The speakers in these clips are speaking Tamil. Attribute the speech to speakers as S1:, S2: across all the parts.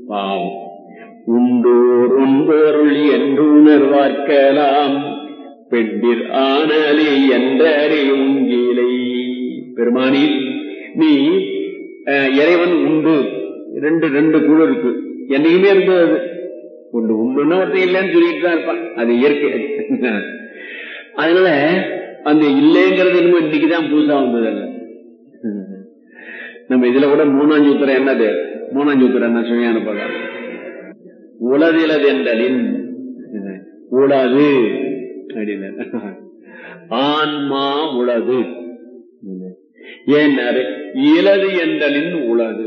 S1: பாவம் உண்டோர் உண்பொருள் என்று உணர்வார்க்கலாம் பெண்டிர் ஆனலி என்றறி உங்கிலை பெருமானி நீ அஹ், இறைவன் உண்டு ரெண்டு ரெண்டு குழு இருக்கு என்னைக்குமே இருந்தது அது உண்டு உண்டுன்னா ஒருத்தன் இல்லைன்னு சொல்லிட்டு தான் இருப்பான் அது இயற்கை அதனால அந்த இல்லைங்கிறது என்னமோ இன்னைக்குதான் புதுசா வந்தது அல்ல நம்ம இதுல கூட மூணாம் சூத்திரம் என்னது மூணாம் சூத்திரம் என்ன சுவையான பகம் உளதிலது என்றலின் உளது அப்படின்னு ஆன்மா உளது ஏன்னாரு இலது என்றலின் உளது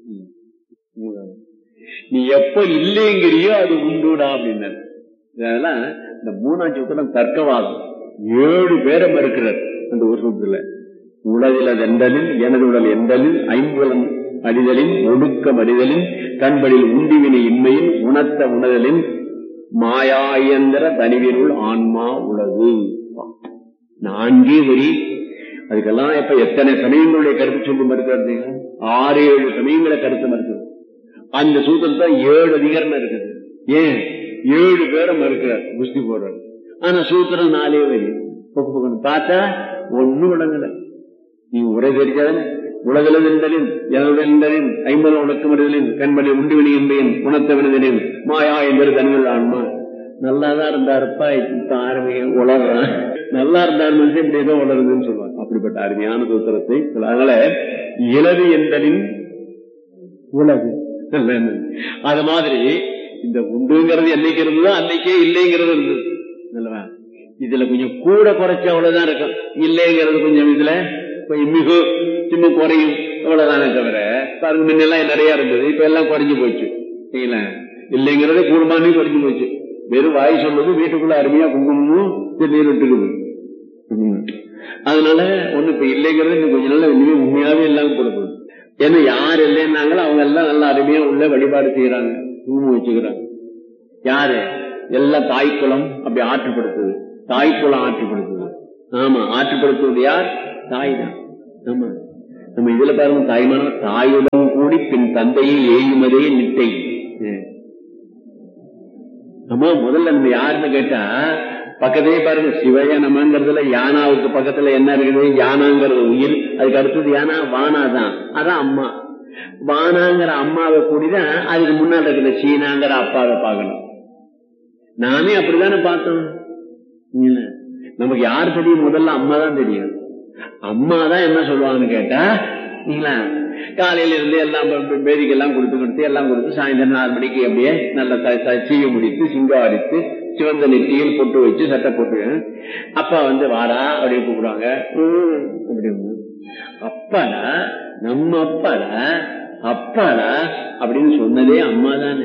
S1: உளது. நீ எப்ப இல்லைங்கிறியோ அது உண்டுடா அப்படின்னாரு இதெல்லாம் இந்த மூணாம் சூத்திரம் தர்க்கவாதம் ஏழு பேரை மறுக்கிறார் அந்த ஒரு சூத்திரத்துல உலகில் எந்தலில் எனது உடல் எந்தலில் ஐம்புலன் அடிதலின் ஒடுக்கம் அடிதலின் கண்படில் உண்டிவினை இன்மையின் உணர்த்த உணதலின் மாயாயந்திர தனிவினுள் ஆன்மா உலகு நான்கே வரி அதுக்கெல்லாம் இப்ப எத்தனை சமயங்களுடைய கருத்து சொல்லி மறுக்கிறது ஆறு ஏழு சமயங்களை கருத்து மறுக்குது அந்த சூத்திரத்தை ஏழு அதிகரணம் இருக்குது ஏன் ஏழு பேரை மறுக்கிறார் குஸ்தி போடுறார் ஆனா சூத்திரம் நாலே வரி பொக்கு பொக்குன்னு பார்த்தா ஒண்ணும் விளங்கல நீ உரை தெரிஞ்சாதானே உலகளவிந்தலின் எனதெந்தலின் ஐம்பது உணக்கமறிதலின் கண்மணி உண்டிவினி என்பையின் குணத்த வினதனின் மாயா என்பது தனிகள் ஆன்மா நல்லாதான் இருந்தாருப்பா இப்ப ஆரம்பிய உளறான் நல்லா இருந்தார் மனுஷன் இப்படி ஏதோ உளருதுன்னு சொல்லுவாங்க அப்படிப்பட்ட அருமையான சூத்திரத்தை அதனால இலவு என்பதின் உலகு அது மாதிரி இந்த உண்டுங்கிறது என்னைக்கு இருந்ததோ அன்னைக்கே இல்லைங்கிறது இருந்தது நல்லவா இதுல கொஞ்சம் கூட குறைச்ச அவ்வளவுதான் இருக்கும் இல்லைங்கிறது கொஞ்சம் இதுல கொஞ்சம் மிகு சின்ன குறையும் அவ்வளவுதானே தவிர பாருங்க முன்னெல்லாம் நிறைய இருந்தது இப்ப எல்லாம் குறைஞ்சு போச்சு சரிங்களா இல்லைங்கிறது கூடுமானே குறைஞ்சு போச்சு வெறும் வாய் சொல்றது வீட்டுக்குள்ள அருமையா குங்குமமும் திருநீர் விட்டுக்குது ம். அதனால ஒண்ணு இப்ப இல்லைங்கிறது இன்னும் கொஞ்ச நாள் இனிமே உண்மையாவே இல்லாம கொடுக்கணும் ஏன்னா யார் இல்லைன்னாங்களோ அவங்க எல்லாம் நல்லா அருமையா உள்ள வழிபாடு செய்யறாங்க குங்குமம் வச்சுக்கிறாங்க யாரு எல்லாம் தாய்க்குளம் அப்படி ஆற்றுப்படுத்துது தாய்க்குளம் ஆற்றுப்படுத்துது ஆமா ஆற்றுப்படுத்துவது யார் தாய் தான் ஆமா நம்ம இதுல பாருங்க தாய்மான தாயுடன் கூடி பின் தந்தையை ஏயுமதே நிட்டை ம். ஆமா முதல்ல நம்ம யாருன்னு கேட்டா பக்கத்திலே பாருங்க சிவய நமங்கிறதுல யானாவுக்கு பக்கத்துல என்ன இருக்குது யானாங்கிறது உயிர் அதுக்கு அடுத்தது யானா வானா தான் அதான் அம்மா வானாங்கிற அம்மாவை கூடிதான் அதுக்கு முன்னாடி இருக்கிற சீனாங்கிற அப்பாவை பார்க்கணும் நாமே அப்படித்தானே பார்த்தோம் இல்ல. நமக்கு யார் தெரியும் முதல்ல அம்மா தான் தெரியும் அம்மா தான் என்ன சொல்லுவாங்கன்னு கேட்டா இல்லைங்களா காலையில இருந்து எல்லாம் பேதிக்கு எல்லாம் கொடுத்து கொடுத்து எல்லாம் கொடுத்து சாயந்தரம் நாலு மணிக்கு அப்படியே நல்ல த- த- சீவி முடித்து சிங்காரித்து சிவந்த நெற்றியில் பொட்டு வச்சு சட்டை போட்டு அப்பா வந்து வாடா அப்படின்னு கூப்பிடுவாங்க "ம்" அப்படின்னு அப்பாடா நம்ம அப்பாடா அப்பாடா அப்படின்னு சொன்னதே அம்மா தானே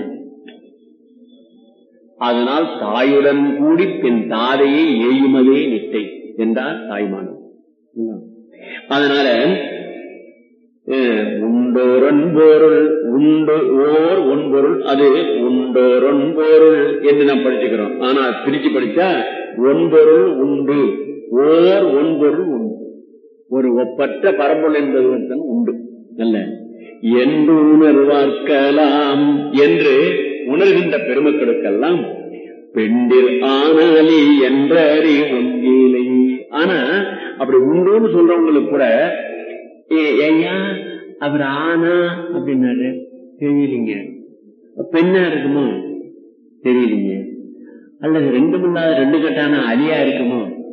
S1: அதனால் தாயுடன் கூடி பின் தாதையை ஏயுமதே நிட்டை என்றார் தாய்மானம் அதனால அஹ், உண்டோரன் பொருள் உண்டு ஓர் ஒன்பொருள் அது உண்டோரன் பொருள் என்று நாம் படிச்சுக்கிறோம் ஆனா பிரிச்சு படிச்சா ஒன்பொருள் உண்டு ஓர் ஒன்பொருள் உண்டு ஒரு ஒப்பற்ற பரம்பொருள் என்பது ஒருத்தன் உண்டு அல்ல என்று உணர்வார்க்கலாம் என்று உணர்கின்ற பெருமக்களுக்கெல்லாம் பெண்டில் ஆனாலி என்ற அறி ஒன்றிலை ஆனா அப்படி உண்டுன்னு சொல்றவங்களுக்கு கூட "ஏ- ஐயா அவர் ஆனா அப்படின்னாரு தெரியலீங்க பெண்ணா இருக்குமோ தெரியலீங்க அல்லது ரெண்டு இல்லாத ரெண்டு கட்டான அலியா இருக்குமோ